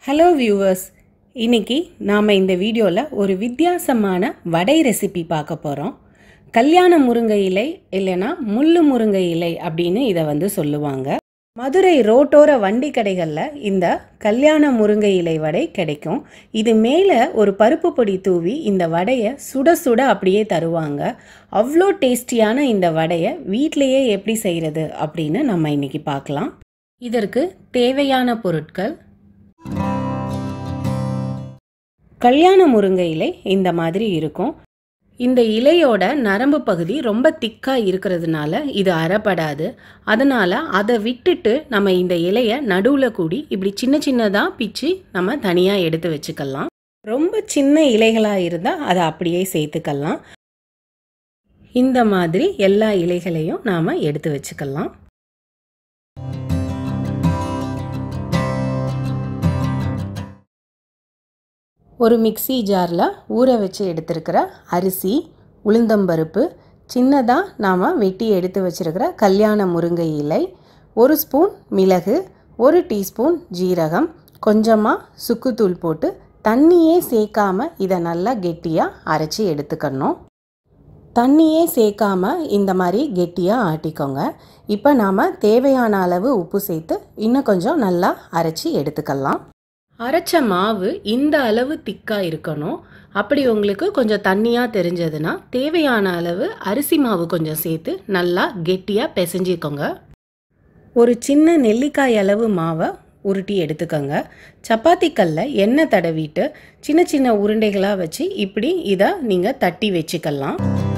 hello viewers இன்னைக்கு நாம் இந்த வீடியோவில் ஒரு வித்தியாசமான வடை ரெசிபி பார்க்க போகிறோம் கல்யாண முருங்கை இலை இல்லைன்னா முள்ளு முருங்கை இலை அப்படின்னு இதை வந்து சொல்லுவாங்க மதுரை ரோட்டோர வண்டி கடைகளில் இந்த கல்யாண முருங்கை இலை வடை கிடைக்கும் இது மேலே ஒரு பருப்பு பொடி தூவி இந்த வடையை சுட சுட அப்படியே தருவாங்க அவ்வளோ டேஸ்டியான இந்த வடையை வீட்டிலையே எப்படி செய்கிறது அப்படின்னு நம்ம இன்னைக்கு பார்க்கலாம் இதற்கு தேவையான பொருட்கள் கல்யாண முருங்கை இலை இந்த மாதிரி இருக்கும் இந்த இலையோட நரம்பு பகுதி ரொம்ப திக்காக இருக்கிறதுனால இது அறப்படாது அதனால் அதை விட்டுட்டு நம்ம இந்த இலையை நடுவில் கூடி இப்படி சின்ன சின்னதாக பிச்சு நம்ம தனியாக எடுத்து வச்சுக்கலாம் ரொம்ப சின்ன இலைகளாக இருந்தால் அதை அப்படியே சேர்த்துக்கலாம் இந்த மாதிரி எல்லா இலைகளையும் நாம் எடுத்து வச்சுக்கலாம் ஒரு மிக்சி ஜாரில் ஊற வச்சு எடுத்துருக்கிற அரிசி உளுந்தம்பருப்பு சின்னதாக நாம் வெட்டி எடுத்து வச்சுருக்கிற கல்யாண முருங்கை இலை ஒரு ஸ்பூன் மிளகு ஒரு டீஸ்பூன் ஜீரகம் கொஞ்சமாக சுக்குத்தூள் போட்டு தண்ணியே சேர்க்காம இதை நல்லா கெட்டியாக அரைச்சி எடுத்துக்கணும் தண்ணியே சேர்க்காம இந்த மாதிரி கெட்டியாக ஆட்டிக்கோங்க இப்போ நாம் தேவையான அளவு உப்பு சேர்த்து இன்னும் கொஞ்சம் நல்லா அரைச்சி எடுத்துக்கலாம் அரைச்ச மாவு இந்த அளவு திக்காக இருக்கணும் அப்படி உங்களுக்கு கொஞ்சம் தண்ணியாக தெரிஞ்சதுன்னா தேவையான அளவு அரிசி மாவு கொஞ்சம் சேர்த்து நல்லா கெட்டியாக பிசைஞ்சிக்கோங்க ஒரு சின்ன நெல்லிக்காய் அளவு மாவை உருட்டி எடுத்துக்கோங்க சப்பாத்தி கல்ல எண்ணெய் தடவிட்டு சின்ன சின்ன உருண்டைகளாக வச்சு இப்படி இதை நீங்கள் தட்டி வச்சுக்கலாம்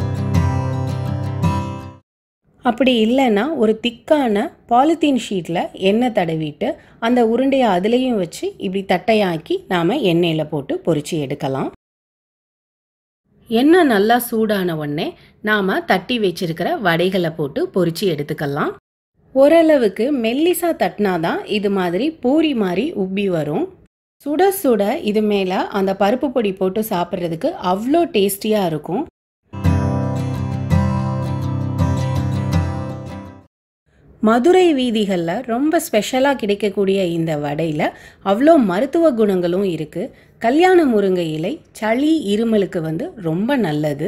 அப்படி இல்லைன்னா ஒரு திக்கான பாலித்தீன் ஷீட்டில் எண்ணெய் தடவிட்டு அந்த உருண்டையை அதுலேயும் வச்சு இப்படி தட்டையாக்கி நாம் எண்ணெயில் போட்டு பொரிச்சு எடுக்கலாம் எண்ணெய் நல்லா சூடான உடனே நாம் தட்டி வச்சிருக்கிற வடைகளை போட்டு பொரிச்சு எடுத்துக்கலாம் ஓரளவுக்கு மெல்லிசா தட்டினாதான் இது மாதிரி பூரி மாதிரி உப்பி வரும் சுட சுட இது மேலே அந்த பருப்பு பொடி போட்டு சாப்பிட்றதுக்கு அவ்வளோ டேஸ்டியாக இருக்கும் மதுரை வீதிகளில் ரொம்ப ஸ்பெஷலாக கிடைக்கக்கூடிய இந்த வடையில் அவ்வளோ மருத்துவ குணங்களும் இருக்குது கல்யாண முருங்கை இலை சளி இருமலுக்கு வந்து ரொம்ப நல்லது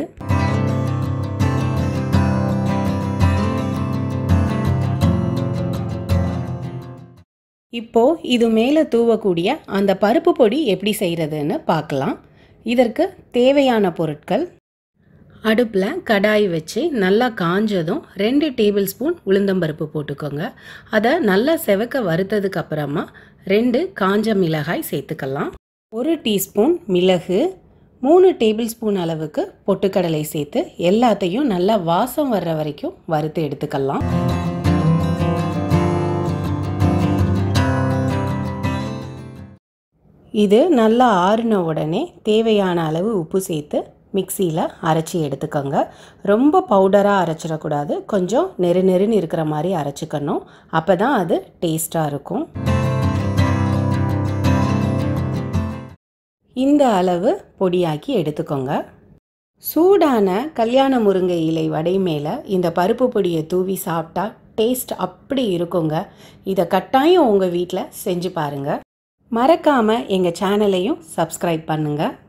இப்போ இது மேலே தூவக்கூடிய அந்த பருப்பு பொடி எப்படி செய்கிறதுன்னு பார்க்கலாம் இதற்கு தேவையான பொருட்கள் அடுப்பில் கடாய் வச்சு நல்லா காஞ்சதும் ரெண்டு டேபிள் ஸ்பூன் உளுந்தம்பருப்பு போட்டுக்கோங்க அதை நல்லா செவக்க வறுத்ததுக்கு அப்புறமா ரெண்டு காஞ்ச மிளகாய் சேர்த்துக்கலாம் ஒரு டீஸ்பூன் மிளகு மூணு டேபிள் ஸ்பூன் அளவுக்கு பொட்டுக்கடலை சேர்த்து எல்லாத்தையும் நல்லா வாசம் வர்ற வரைக்கும் வறுத்து எடுத்துக்கலாம் இது நல்லா ஆறின உடனே தேவையான அளவு உப்பு சேர்த்து மிக்சியில் அரைச்சி எடுத்துக்கோங்க ரொம்ப பவுடராக அரைச்சிடக்கூடாது கொஞ்சம் நெரு நெருன்னு இருக்கிற மாதிரி அரைச்சிக்கணும் அப்போ தான் அது டேஸ்ட்டாக இருக்கும் இந்த அளவு பொடியாக்கி எடுத்துக்கோங்க சூடான கல்யாண முருங்கை இலை வடை மேலே இந்த பருப்பு பொடியை தூவி சாப்பிட்டா டேஸ்ட் அப்படி இருக்குங்க இதை கட்டாயம் உங்கள் வீட்டில் செஞ்சு பாருங்கள் மறக்காமல் எங்கள் சேனலையும் சப்ஸ்கிரைப் பண்ணுங்கள்